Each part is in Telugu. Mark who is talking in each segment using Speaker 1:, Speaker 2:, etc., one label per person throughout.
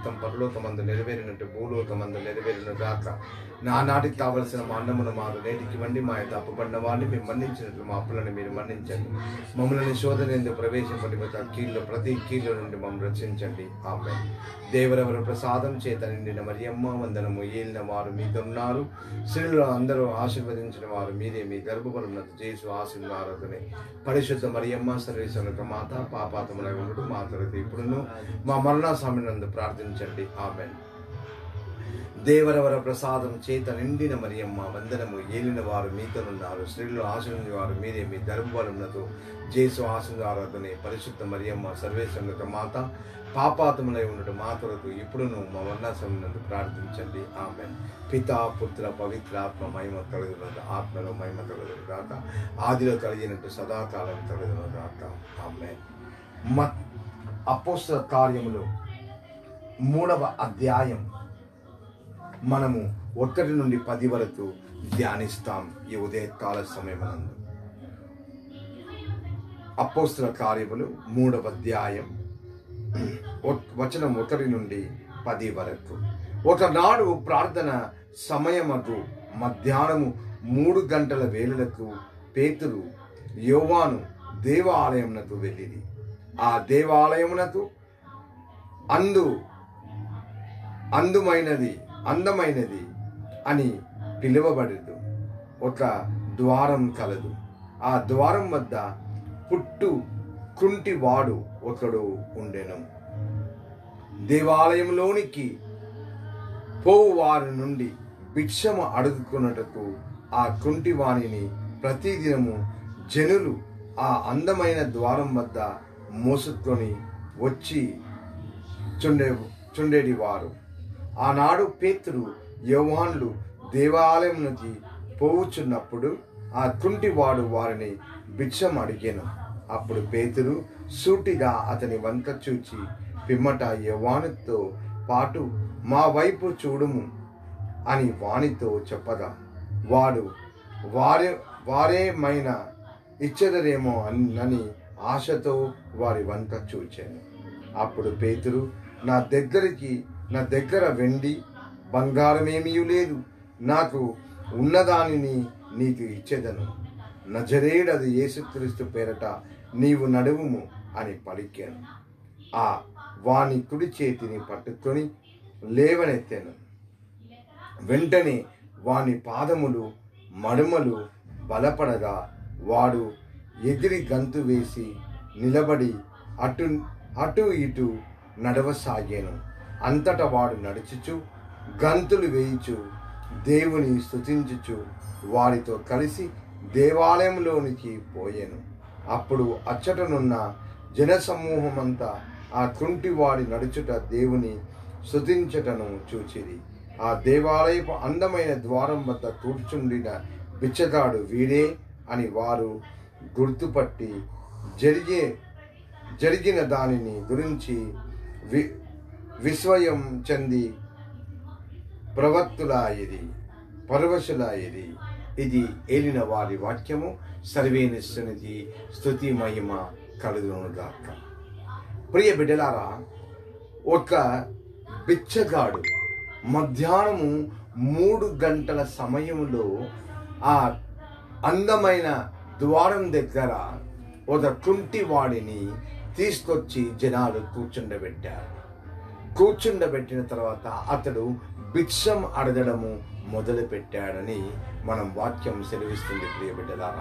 Speaker 1: చిత్తం పరలోకమందు నెరవేరినట్టు భూలోకమందు నెరవేరిన గాక నానాటికి కావలసిన మా అన్నమును మాకు నేటికి వండి మా యొక్క అప్పుబడిన వారిని మేము మన్నించినట్లు మా అప్పులను మీరు మన్నించండి మమ్మల్ని శోధన ఎందుకు ప్రవేశపడి కీళ్ళు ప్రతి కీళ్ళ నుండి మమ్మల్ని రక్షించండి ఆమె దేవరవర ప్రసాదం చేత నిండిన మరియమ్మ వందనము ఏలిన వారు మీకున్నారు స్త్రీలు అందరూ ఆశీర్వదించిన వారు మీరే మీ గర్భఫలమునకు చేసు ఆశీర్వాదనే పరిశుద్ధ మరియమ్మ సర్వేశ్వరులకు మాత పాపాతములై ఉండు మా తరగతి ఇప్పుడును మా మరణ సమయంలో ప్రార్థించండి ఆమెన్ దేవరవర ప్రసాదం చేత నిండిన మరియమ్మ వందనము ఏలిన వారు మీతోనున్నారు స్త్రీలు ఆశీర్వదించిన వారు మీరే మీ గర్భఫలమునకు జేసు ఆశీర్వాదనే పరిశుద్ధ మరియమ్మ సర్వేశ్వరులకు మాత పాపాతములై ఉండటం మా కొరకు ఇప్పుడును మా వర్ణాశ్రమనందు ప్రార్థించండి ఆమె పితా పుత్ర పవిత్ర ఆత్మ మహిమ కలుగునది ఆత్మలో మహిమ కలుగును గాక ఆదిలో కలిగినట్టు సదాకాలం కలుగును గాక ఆమె మ అపోస్త కార్యములు మూడవ అధ్యాయం మనము ఒకటి నుండి పది వరకు ధ్యానిస్తాం ఈ ఉదయకాల సమయమందు అపోస్తుల కార్యములు మూడవ అధ్యాయం ఒ- వచనం ఒకటి నుండి పది వరకు ఒకనాడు ప్రార్థన సమయమకు మధ్యాహ్నము మూడు గంటల వేళలకు పేతురు యోవాను దేవాలయమునకు వెళ్ళిరి ఆ దేవాలయమునకు అందు అందుమైనది అందమైనది అని పిలువబడదు ఒక ద్వారం కలదు ఆ ద్వారం వద్ద పుట్టు కుంటివాడు ఒకడు ఉండెను దేవాలయంలోనికి పోవు వారి నుండి భిక్షము అడుగుకున్నటకు ఆ కుంటివాణిని ప్రతిదినము జనులు ఆ అందమైన ద్వారం వద్ద మోసుకొని వచ్చి చుండే చుండేటి వారు ఆనాడు పేతురు యోవాన్లు దేవాలయం నుంచి పోవుచున్నప్పుడు ఆ కుంటివాడు వారిని భిక్షం అడిగాను అప్పుడు పేతురు సూటిగా అతని వంక చూచి పిమ్మట యవ్వానుతో పాటు మా వైపు చూడుము అని వానితో చెప్పగా వాడు వారే వారేమైనా ఇచ్చదరేమో అని ఆశతో వారి వంక చూచాను అప్పుడు పేతురు నా దగ్గరికి నా దగ్గర వెండి బంగారమేమీ లేదు నాకు ఉన్నదానిని నీకు ఇచ్చేదను నజరేడది యేసుక్రీస్తు పేరట నీవు నడువుము అని పలికాను ఆ వాని కుడి చేతిని పట్టుకొని లేవనెత్తాను వెంటనే వాని పాదములు మడుమలు బలపడగా వాడు ఎగిరి గంతు వేసి నిలబడి అటు అటు ఇటు నడవసాగాను అంతటా వాడు నడుచుచు గంతులు వేయుచు దేవుని స్తుతించుచు వారితో కలిసి దేవాలయంలోనికి పోయాను అప్పుడు అచ్చటనున్న జనసమూహమంతా ఆ కుంటివాడి నడుచుట దేవుని స్తుతించటను చూచిరి ఆ దేవాలయపు అందమైన ద్వారం వద్ద కూర్చుండిన బిచ్చగాడు వీడే అని వారు గుర్తుపట్టి జరిగే జరిగిన దానిని గురించి వి విస్వయం చెంది ప్రవక్తులాయిది పరవశులాయిది ఇది ఏలిన వారి వాక్యము సర్వేనిస్తున్నది స్తుతి మహిమ కలుగునుగాక ప్రియ బిడ్డలారా ఒక బిచ్చగాడు మధ్యాహ్నము మూడు గంటల సమయంలో ఆ అందమైన ద్వారం దగ్గర ఒక కుంటివాడిని తీసుకొచ్చి జనాలు కూర్చుండబెట్టారు కూర్చుండబెట్టిన తర్వాత అతడు భిక్షం అడగడము మొదలు పెట్టాడని మనం వాక్యం సెలవిస్తుంది ప్రియ బిడ్డలారా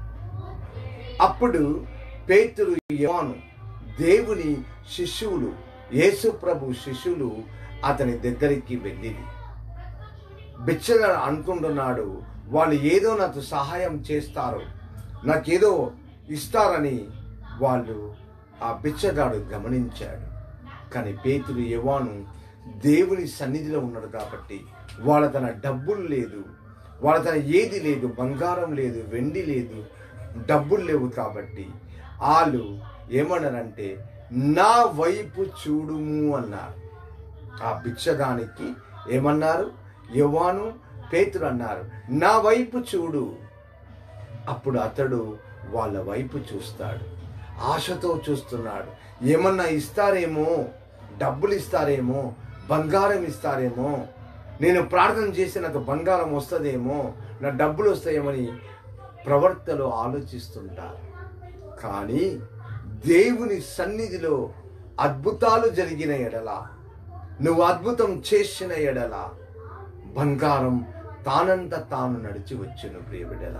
Speaker 1: అప్పుడు పేతురు యోవాను దేవుని శిష్యువులు యేసు ప్రభు శిష్యులు అతని దగ్గరికి వెళ్ళింది బిచ్చగాడు అనుకుంటున్నాడు వాళ్ళు ఏదో నాకు సహాయం చేస్తారు నాకేదో ఇస్తారని వాళ్ళు ఆ బిచ్చగాడు గమనించాడు కానీ పేతురు యవాను దేవుని సన్నిధిలో ఉన్నాడు కాబట్టి వాళ్ళ తన డబ్బులు లేదు వాళ్ళ తన ఏది లేదు బంగారం లేదు వెండి లేదు డబ్బులు లేవు కాబట్టి వాళ్ళు ఏమన్నారంటే నా వైపు చూడుము అన్నారు ఆ భిక్షగానికి ఏమన్నారు యవ్వాను పేతురు అన్నారు నా వైపు చూడు అప్పుడు అతడు వాళ్ళ వైపు చూస్తాడు ఆశతో చూస్తున్నాడు ఏమన్నా ఇస్తారేమో డబ్బులు ఇస్తారేమో బంగారం ఇస్తారేమో నేను ప్రార్థన చేస్తే నాకు బంగారం వస్తుందేమో నా డబ్బులు వస్తాయేమని ప్రవర్తలో ఆలోచిస్తుంటారు కానీ దేవుని సన్నిధిలో అద్భుతాలు జరిగిన ఎడల నువ్వు అద్భుతం చేసిన ఎడల బంగారం తానంత తాను నడిచి వచ్చును ప్రియ బిడ్డల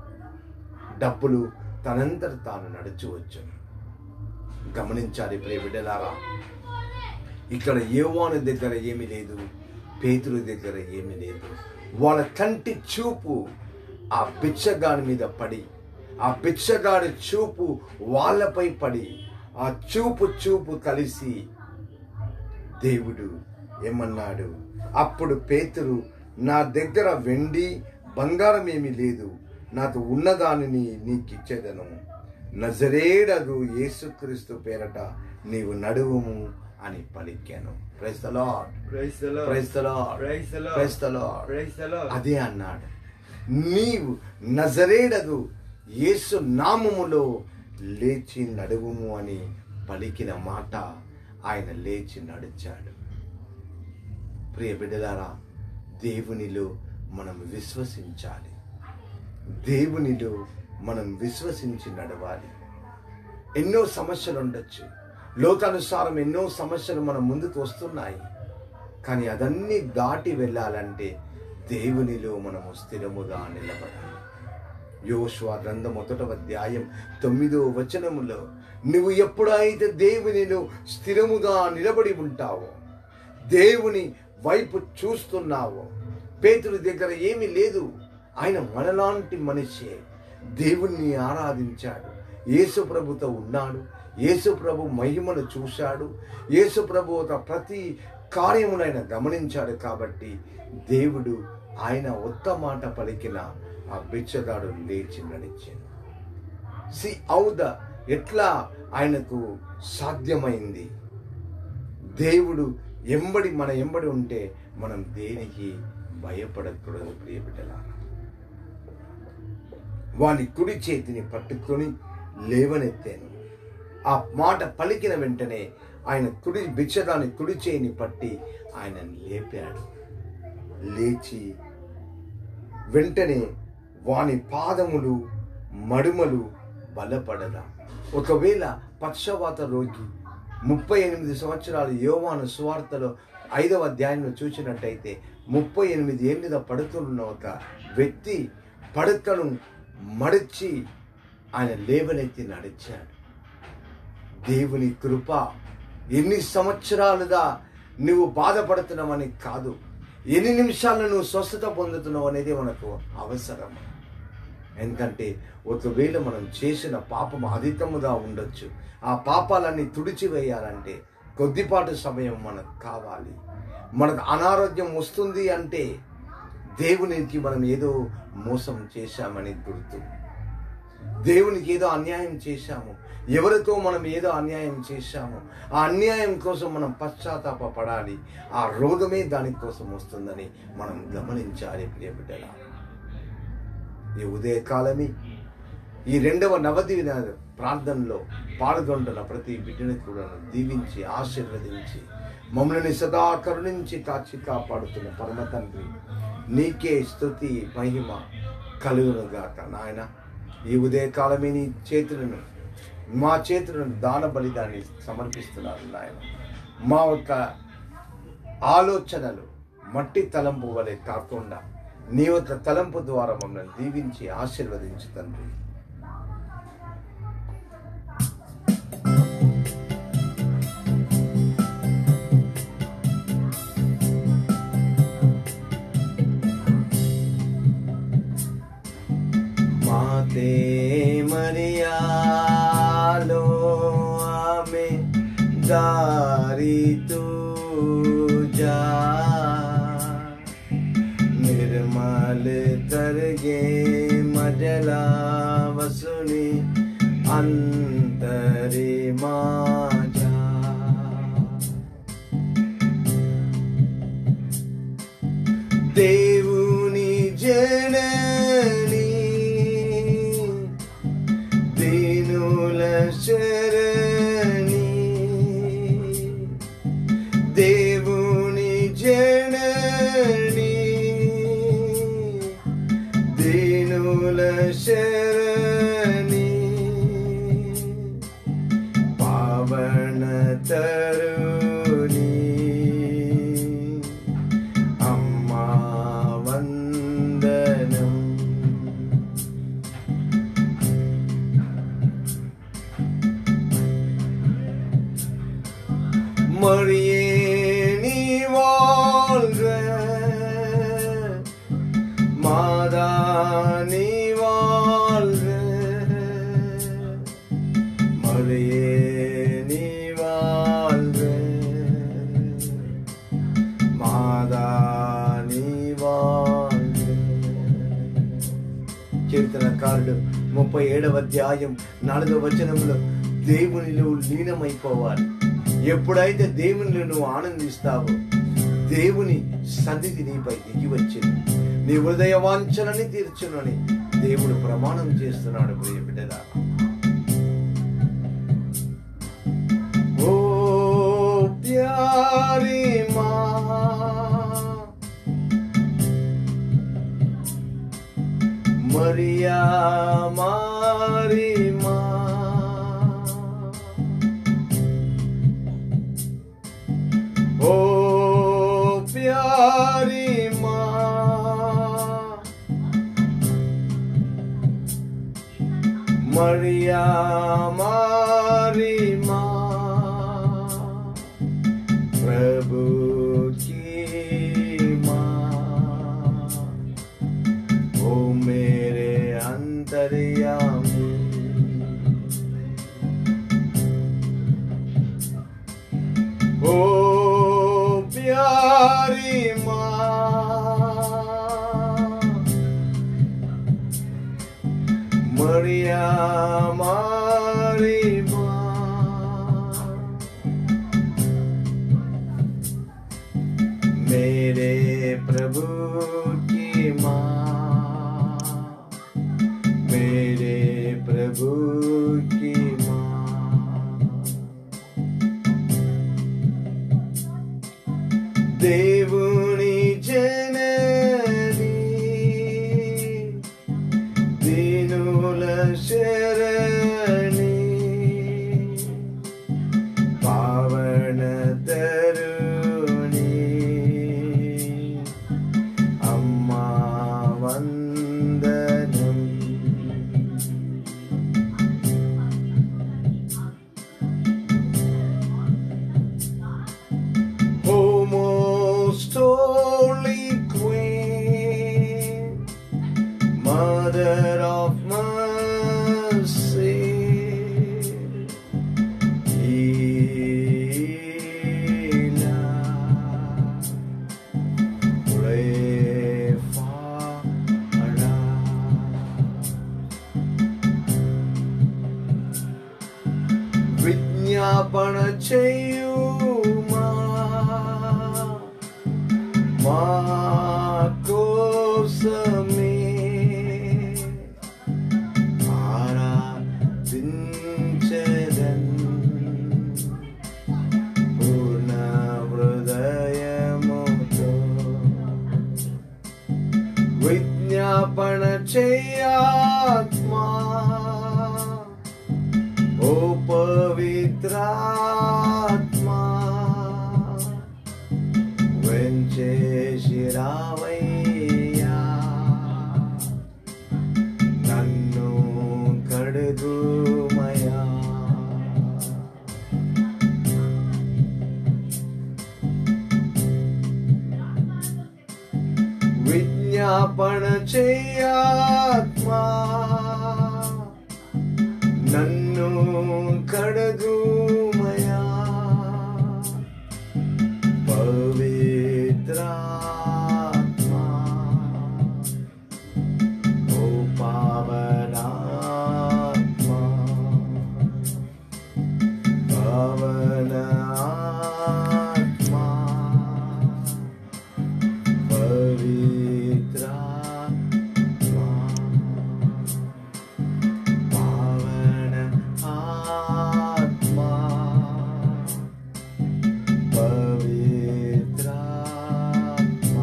Speaker 1: డబ్బులు తనంతట తాను నడిచి వచ్చును గమనించాలి ప్రియ బిడ్డలారా ఇక్కడ ఏవాని దగ్గర ఏమీ లేదు పేతురు దగ్గర ఏమీ లేదు వాళ్ళ కంటి చూపు ఆ బిచ్చగాడి మీద పడి ఆ బిచ్చగాడి చూపు వాళ్ళపై పడి ఆ చూపు చూపు కలిసి దేవుడు ఏమన్నాడు అప్పుడు పేతురు నా దగ్గర వెండి బంగారం ఏమీ లేదు నాకు ఉన్నదానిని నీకు ఇచ్చేదను నజరేడగు యేసుక్రీస్తు పేరట నీవు నడువుము అని పలికాను praise the Lord
Speaker 2: Praise the Lord.
Speaker 1: Praise the Lord
Speaker 2: Praise the Lord.
Speaker 1: Praise the Lord
Speaker 2: Praise the Lord.
Speaker 1: అదే అన్నాడు నీవు నజరేడగు యేసు నామములో లేచి నడువుము అని పలికిన మాట ఆయన లేచి నడిచాడు ప్రియ బిడ్డలారా దేవునిలో మనం విశ్వసించాలి దేవునిలో మనం విశ్వసించి నడవాలి ఎన్నో సమస్యలు ఉండొచ్చు లోకానుసారం ఎన్నో సమస్యలు మన ముందుకు వస్తున్నాయి కానీ అదన్నీ దాటి వెళ్ళాలంటే దేవునిలో మనము స్థిరముగా నిలబడాలి యోశ్వా గ్రంథం మొదటవ అధ్యాయం తొమ్మిదో వచనములో నువ్వు ఎప్పుడైతే దేవునిలో స్థిరముగా నిలబడి ఉంటావో దేవుని వైపు చూస్తున్నావో పేతుడి దగ్గర ఏమీ లేదు ఆయన మనలాంటి మనిషే దేవుణ్ణి ఆరాధించాడు యేసు ప్రభుతో ఉన్నాడు యేసు ప్రభు మహిమను చూశాడు యేసు ప్రభు ఒక ప్రతి కార్యమునైన గమనించాడు కాబట్టి దేవుడు ఆయన ఒక్క మాట పలికిన ఆ బిచ్చగాడు లేచి నడిచాడు సి ఔద ఎట్లా ఆయనకు సాధ్యమైంది దేవుడు ఎంబడి మన ఎంబడి ఉంటే మనం దేనికి భయపడకూడదు ప్రియ బిడ్డలారా వాని కుడి చేతిని పట్టుకొని లేవనెత్తాను ఆ మాట పలికిన వెంటనే ఆయన కుడి భిక్షదాని కుడి చేయిని పట్టి ఆయన లేపాడు లేచి వెంటనే వాని పాదములు మడుమలు బలపడదా ఒకవేళ పక్షవాత రోగి ముప్పై ఎనిమిది సంవత్సరాలు యోవాను సువార్తలో ఐదవ అధ్యాయంలో చూసినట్టయితే ముప్పై ఎనిమిది ఏళ్ళ పడుతున్న ఒక వ్యక్తి పడకను మడిచి ఆయన లేవనెత్తి నడిచాడు దేవుని కృప ఎన్ని సంవత్సరాలుగా నువ్వు బాధపడుతున్నావని కాదు ఎన్ని నిమిషాలు నువ్వు స్వస్థత పొందుతున్నావు అనేది మనకు అవసరం ఎందుకంటే ఒకవేళ మనం చేసిన పాపం అధికముగా ఉండొచ్చు ఆ పాపాలన్నీ తుడిచివేయాలంటే కొద్దిపాటు సమయం మనకు కావాలి మనకు అనారోగ్యం వస్తుంది అంటే దేవునికి మనం ఏదో మోసం చేశామని గుర్తు దేవునికి ఏదో అన్యాయం చేశాము ఎవరితో మనం ఏదో అన్యాయం చేశాము ఆ అన్యాయం కోసం మనం పశ్చాత్తాప పడాలి ఆ రోగమే దానికోసం వస్తుందని మనం గమనించాలి ప్రియ బిడ్డల ఈ ఉదయకాలమే ఈ రెండవ నవదిన ప్రార్థనలో పాల్గొంటున్న ప్రతి బిడ్డని కూడా దీవించి ఆశీర్వదించి మమ్మల్ని సదా కరుణించి కాచి కాపాడుతున్న పరమ తండ్రి నీకే స్తుతి మహిమ కలుగునుగాక నాయన ఈ ఉదయకాలమే నీ చేతులను మా చేతులను దాన బలిదాన్ని సమర్పిస్తున్నారు నాయన మా యొక్క ఆలోచనలు మట్టి తలంపు వలె కాకుండా నీ యొక్క తలంపు ద్వారా మమ్మల్ని దీవించి ఆశీర్వదించు తండ్రి మాతే మరియాలో ఆమె దారి तुझा निर्मल तरगे मजला वसुनी अंतरे माझा దేవుని జనని దీనుల శరణి దేవుని సదా నీవాణ్ణి. కీర్తనకారుడు ముప్పై ఏడవ అధ్యాయం నాలుగవ వచనంలో దేవునిలో లీనమైపోవాలి ఎప్పుడైతే దేవునిలో నువ్వు ఆనందిస్తావో దేవుని సన్నిధి నీపై దిగి వచ్చింది నీ హృదయ వాంఛనని తీర్చునని దేవుడు ప్రమాణం చేస్తున్నాడు ప్రియ బిడ్డదా ఓ ప్యారి మా మరియా మారి మా ఓ ప్యారి మా మరియా మారి మా प्रभु की माँ ओ मेरे अंतर्यामी ओ प्यारी माँ मरिया मारी माँ मेरे प्रभु की माँ मेरे प्रभु की माँ దేవుని జనని దీనుల శరణి పావన తరుణి అమ్మా వందనం O most holy Queen, Mother of mercy, Ela, pray for విజ్ఞాపన చేయుమా మా కోసమే ఆరాధించెదన్ పూర్ణ హృదయముతో విజ్ఞాపన చేయాత్మా ఓ పవిత్రాత్మా వెంచేసిరావయ్యా నన్ను కడుగుమయా విజ్ఞాపన చేయాత్మా నన్ను కడగుమయా పవిత్రాత్మా ఓ పావనాత్మా పావన ఆత్మా పవిత్రాత్మా పావన ఆత్మా పవిత్రాత్మా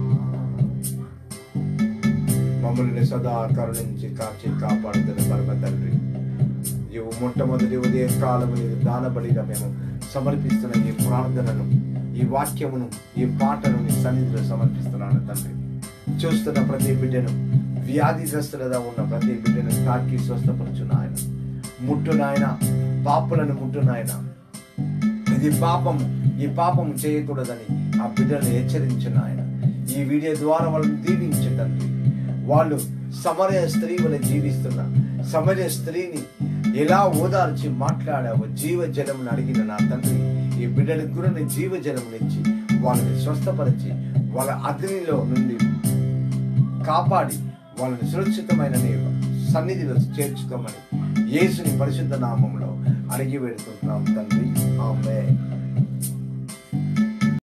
Speaker 1: మమ్మల్ని సదా కరుణించి కాచి కాపాడుతున్న పరమ తండ్రి ఇవి మొట్టమొదటి ఉదయ కాలము నీకు దానబలిగా మేము సమర్పిస్తున్న ఈ ప్రార్థనను ఈ వాక్యమును ఈ పాటను నీ సన్నిధిలో సమర్పిస్తున్నాను తండ్రి చూస్తున్న ప్రతి బిడ్డను వ్యాధిగ్రస్తులుగా ఉన్న ప్రతి బిడ్డను తాకి స్వస్థపరచు నాయన ముట్టు నాయన పాపులను ముట్టు నాయన ఇది పాపము ఈ పాపము చేయకూడదని ఆ బిడ్డను హెచ్చరించు నాయన ఈ వీడియో ద్వారా వాళ్ళని దీవించు తండ్రి వాళ్ళు సమరయ స్త్రీ వల్ల జీవిస్తున్న సమరయ స్త్రీని ఎలా ఓదార్చి మాట్లాడావో జీవ జలమును అడిగిన నా తండ్రి ఈ బిడ్డలకు కూడా నీ జీవజలమునిచ్చి వాళ్ళని స్వస్థపరిచి వాళ్ళ అగ్నిలో నుండి కాపాడి వాళ్ళని సురక్షితమైన నీ సన్నిధిలో చేర్చుకోమని యేసుని పరిశుద్ధ నామంలో అడిగి వేడుకుంటున్నాం తండ్రి ఆమె